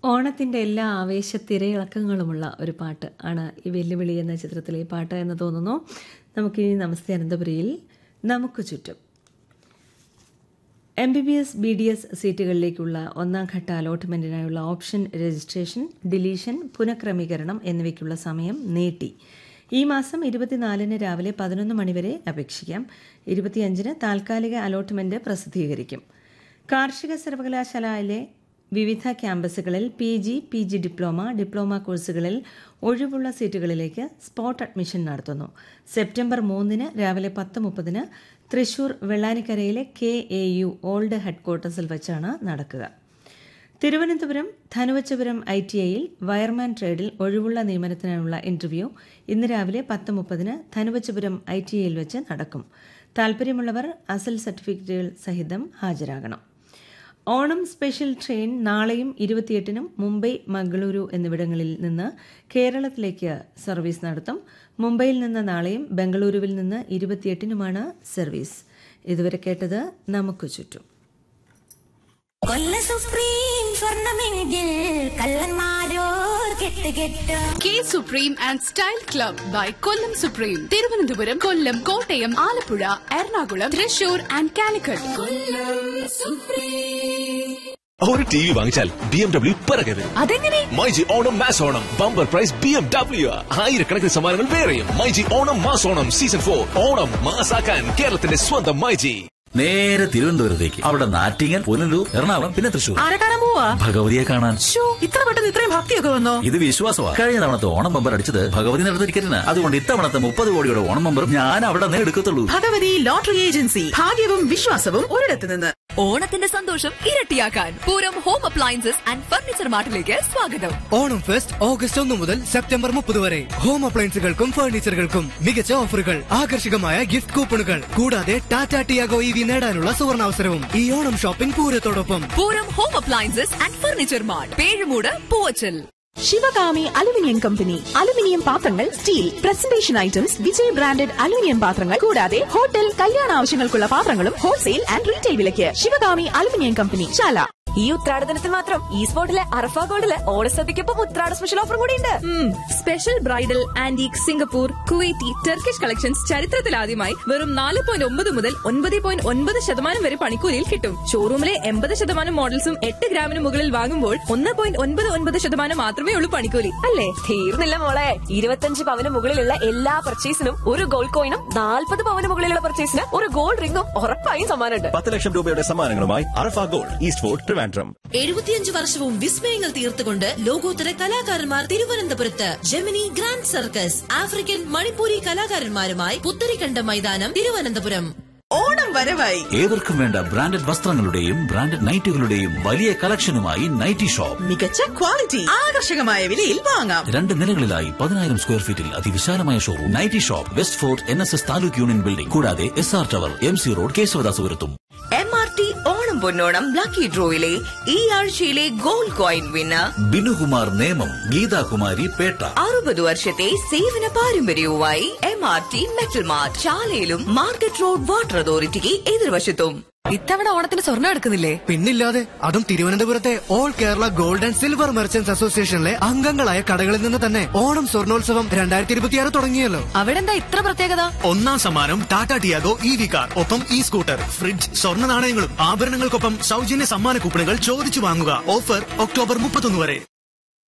ഓണത്തിൻ്റെ എല്ലാ ആവേശ തിരയിളക്കങ്ങളുമുള്ള ഒരു പാട്ട് ആണ് ഈ വെല്ലുവിളി എന്ന ചിത്രത്തിലെ ഈ പാട്ട് എന്ന് തോന്നുന്നു നമുക്കിനി നമസ്തേ അനന്തപുരിയിൽ നമുക്ക് ചുറ്റും M B B S B D S സീറ്റുകളിലേക്കുള്ള ഒന്നാം ഘട്ട അലോട്ട്മെന്റിനായുള്ള ഓപ്ഷൻ രജിസ്ട്രേഷൻ ഡിലീഷൻ പുനഃക്രമീകരണം എന്നിവയ്ക്കുള്ള സമയം നീട്ടി ഈ മാസം ഇരുപത്തിനാലിന് രാവിലെ പതിനൊന്ന് മണിവരെ അപേക്ഷിക്കാം ഇരുപത്തിയഞ്ചിന് താൽക്കാലിക അലോട്ട്മെന്റ് പ്രസിദ്ധീകരിക്കും കാർഷിക സർവകലാശാലയിലെ വിവിധ ക്യാമ്പസുകളിൽ P G P G diploma diploma കോഴ്സുകളിൽ ഒഴിവുള്ള സീറ്റുകളിലേക്ക് സ്പോട്ട് അഡ്മിഷൻ നടത്തുന്നു സെപ്റ്റംബർ മൂന്നിന് രാവിലെ പത്ത് മുപ്പതിന് തൃശൂർ വെള്ളാനിക്കരയിലെ കെ എ യു ഓൾഡ് ഹെഡ്ക്വാർട്ടേഴ്സിൽ വെച്ചാണ് നടക്കുക തിരുവനന്തപുരം ധനുവച്ചപുരം ഐ ടി ഐയിൽ വയർമാൻ ട്രേഡിൽ ഒഴിവുള്ള നിയമനത്തിനുള്ള ഇന്റർവ്യൂ ഇന്ന് രാവിലെ പത്ത് മുപ്പതിന് ധനുവച്ചപുരം ഐ ടി ഐയിൽ വെച്ച് നടക്കും താൽപ്പര്യമുള്ളവർ അസൽ സർട്ടിഫിക്കറ്റുകൾ സഹിതം ഹാജരാകണം ഓണം സ്പെഷ്യൽ ട്രെയിൻ നാളെയും ഇരുപത്തിയെട്ടിനും മുംബൈ മംഗളൂരു എന്നിവിടങ്ങളിൽ നിന്ന് കേരളത്തിലേക്ക് സർവീസ് നടത്തും മുംബൈയിൽ നിന്ന് നാളെയും ബംഗളൂരുവിൽ നിന്ന് ഇരുപത്തിയെട്ടിനുമാണ് സർവീസ് ഇതുവരെ കേട്ടത് നമുക്ക് ചുറ്റും കൊല്ല സുപ്രീം സ്വർണമെങ്കിൽ കള്ളന്മാരോർ കെട്ട് കെട്ട് K Supreme and Style Club by Kollam Supreme Thiruvananthapuram Kollam Kottayam Alappuzha Ernakulam Thrissur and Calicut ഒരു ടി വി വാങ്ങിച്ചാൽ ബി എം ഡബ്ല്യു പിറകെ വരും അതെങ്ങനെ myG Onam mass Onam bumper prize B M W ആയിരക്കണക്കിന് സമ്മാനങ്ങൾ വേറെയും myG Onam mass Onam season for Onam മാസാക്കാൻ കേരളത്തിന്റെ സ്വന്തം മൈജി നേരെ തിരുവനന്തപുരത്തേക്ക് അവിടെ നാറ്റിങ്ങൽ പുനലൂർ എറണാകുളം പിന്നെ തൃശൂർ ആരെ കാണാൻ പോവാ ഭഗവതിയെ കാണാൻ ശ്ശോ, ഇത്ര പെട്ടെന്ന് ഇത്രയും ഭക്തിയൊക്കെ വന്നോ ഇത് വിശ്വാസമാണ് കഴിഞ്ഞ തവണത്തെ ഓണം ബമ്പർ അടിച്ചത് ഭഗവതി നടന്ന ടിക്കറ്റിന് അതുകൊണ്ട് ഇത്തവണത്തെ മുപ്പത് കോടിയുടെ ഓണം ബമ്പർ ഞാൻ അവിടെ നിന്ന് എടുക്കത്തുള്ളൂ ഭഗവതി ലോട്ടറി ഏജൻസി ഭാഗ്യവും വിശ്വാസവും ഒരിടത്ത് നിന്ന് ഓണത്തിന്റെ സന്തോഷം ഇരട്ടിയാക്കാൻ Pooram home appliances and furniture മാർട്ടിലേക്ക് സ്വാഗതം ഓണം ഫെസ്റ്റ് ഓഗസ്റ്റ് ഒന്ന് മുതൽ സെപ്റ്റംബർ മുപ്പത് വരെ ഹോം അപ്ലയൻസുകൾക്കും ഫർണിച്ചറുകൾക്കും മികച്ച ഓഫറുകൾ ആകർഷകമായ ഗിഫ്റ്റ് കൂപ്പണുകൾ കൂടാതെ ടാറ്റ ടിയാഗോ ഇ വി നേടാനുള്ള സുവർണാവസരവും ഈ ഓണം ഷോപ്പിംഗ് പൂരത്തോടൊപ്പം Pooram home appliances and furniture mart Pezhumoodu Poovachal Sivakami aluminium company aluminium പാത്രങ്ങൾ steel presentation items Vijay branded aluminium പാത്രങ്ങൾ കൂടാതെ ഹോട്ടൽ കല്യാണ ആവശ്യങ്ങൾക്കുള്ള പാത്രങ്ങളും ഹോൾസെയിൽ ആൻഡ് റീറ്റെയിൽ വിലയ്ക്ക് ശിവകാമി അലുമിനിയം കമ്പനി ചാല ഈ ഉത്രാടദിനത്തിൽ മാത്രം ഈ സ്പോട്ടിലെ അറഫ ഗോൾഡില് ഓണസദ്യക്കൊപ്പം ഉത്രാട സ്പെഷ്യൽ ഓഫർ കൂടി ഉണ്ട് special bridal antique Singapore Kuwaiti Turkish collections ചരിത്രത്തിലാദ്യമായി വെറും നാല് പോയിന്റ് ഒമ്പത് മുതൽ ഒൻപത് പോയിന്റ് ഒൻപത് ശതമാനം വരെ പണിക്കൂലിയിൽ കിട്ടും ഷോറൂമിലെ എൺപത് ശതമാനം മോഡൽസും എട്ട് ഗ്രാമിന് മുകളിൽ വാങ്ങുമ്പോൾ ഒന്ന് പോയിന്റ് ഒൻപത് ഒൻപത് ശതമാനം മാത്രമേ ഉള്ളൂ പണിക്കൂലി അല്ലേ തീർന്നില്ല മോളെ ഇരുപത്തഞ്ച് പവന് മുകളിലുള്ള എല്ലാ പർച്ചേസിനും ഒരു ഗോൾഡ് കോയിനും നാൽപ്പത് പവന് മുകളിലുള്ള പർച്ചേസിന് ഒരു ഗോൾഡ് റിംഗും ഉറപ്പായും സമ്മാനമുണ്ട് പത്ത് ലക്ഷം രൂപയുടെ സമ്മാനങ്ങളുമായി Arafa gold east fort Trivandrum എഴുപത്തിയഞ്ച് വർഷവും വിസ്മയങ്ങൾ തീർത്തുകൊണ്ട് ലോകോത്തര കലാകാരന്മാർ തിരുവനന്തപുരത്ത് Gemini grand circus African Manipuri കലാകാരന്മാരുമായി പുത്തരിക്കണ്ട മൈതാനം തിരുവനന്തപുരം ഓണം വരവായി ഏവർക്കും വേണ്ട ബ്രാൻഡഡ് വസ്ത്രങ്ങളുടെയും ബ്രാൻഡഡ് നൈറ്റുകളുടെയും വലിയ കളക്ഷനുമായി നൈറ്റി ഷോപ്പ് മികച്ച ക്വാളിറ്റി ആകർഷകമായ വിലയിൽ വാങ്ങാം രണ്ട് നിലകളിലായി പതിനായിരം സ്ക്വയർ ഫീറ്റിൽ അതിവിശാലമായ showroom nighty shop west fort N S S taluk union building കൂടാതെ S R tower M C road കേശവദാസുപുരത്തും M R T Onam Ponnonam lucky ഡ്രോയിലെ ഈ ആഴ്ചയിലെ gold coin winner Binukumar Nemam Geethakumari Petta അറുപത് വർഷത്തെ സേവന പാരമ്പര്യവുമായി M R T metal mart ചാലയിലും മാർക്കറ്റ് റോഡ് വാട്ടർ അതോറിറ്റിക്ക് എതിർവശത്തും ഇത്തവണ ഓണത്തിന് സ്വർണ്ണം എടുക്കുന്നില്ലേ പിന്നില്ലാതെ അതും തിരുവനന്തപുരത്തെ all Kerala gold and silver merchants അസോസിയേഷനിലെ അംഗങ്ങളായ കടകളിൽ നിന്ന് തന്നെ ഓണം സ്വർണോത്സവം രണ്ടായിരത്തി ഇരുപത്തിയാറ് തുടങ്ങിയല്ലോ അവിടെ എന്താ ഇത്ര പ്രത്യേകത ഒന്നാം സമ്മാനം Tata Tiago E V car ഒപ്പം ഇ സ്കൂട്ടർ ഫ്രിഡ്ജ് സ്വർണ്ണ നാണയങ്ങളും ആഭരണങ്ങൾക്കൊപ്പം സൗജന്യ സമ്മാന കൂപ്പണുകൾ ചോദിച്ചു വാങ്ങുക ഓഫർ ഒക്ടോബർ മുപ്പത്തൊന്ന് വരെ